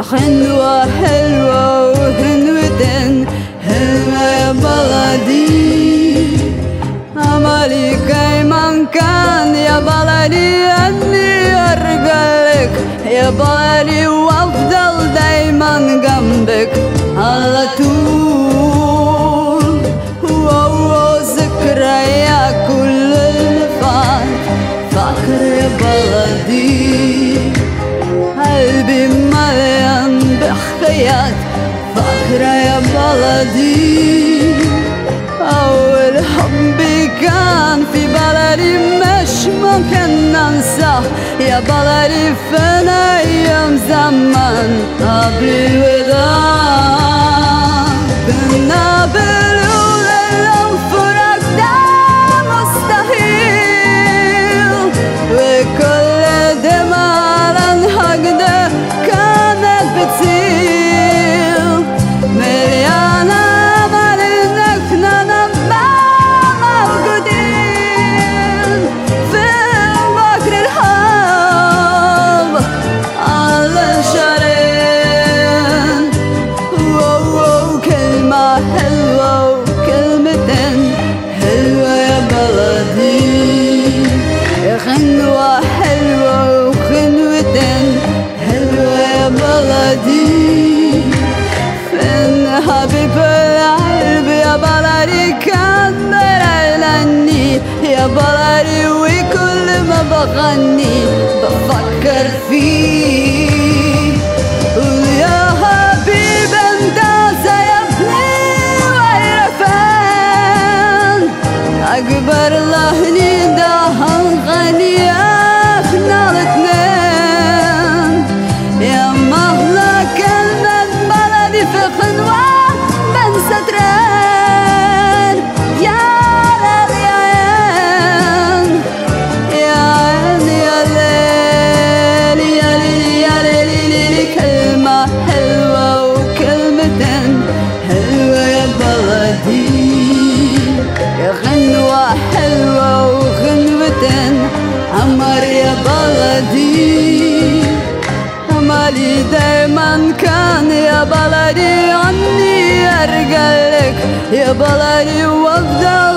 حلوة حلوة وحلوة حلوة يا بلدي أملي كيما كان يا بلدي أني أرجع لك يا بلدي وأفضل دايما جنبك على طول واو ذكرى يا كل اللي فات فاكر يا بلدي قلبي مليان بحكايات فاكرة يا بلدي أول حبي كان في بلدي مش ممكن أنساه يا بلدي فين أيام زمان قبل الوداع كنا بنقول لو فراق ده مستحيل وكل دماء الحق ده كانت بتسيل مليان أمل إنك نبقى موجودين في بكر الحب علشان واو واو كلمة حلوة وكلمتين حلوة يا بلدي غنوة حلوة وغنوتين حلوة يا بلدي فين حبيب القلب يا بلدي كان بيرعلني يا بلدي وكل ما بغني بفكر فيه قول يا حبيب انت سايبني وعرفان اكبر لهني ده هنغني احنا الاتنين يا مهلا كلمة بلدي في خنوة بين سطرين يا ليل يا عين يا عين يا ليل يا ليل يا ليل ليل كلمة حلوة وكلمتين حلوة يا بلدي يا غنوة حلوة وغنوتين عمر يا بلدي أملي دايما كان يا بلدي عني أرجع لك يا بلدي وأفضل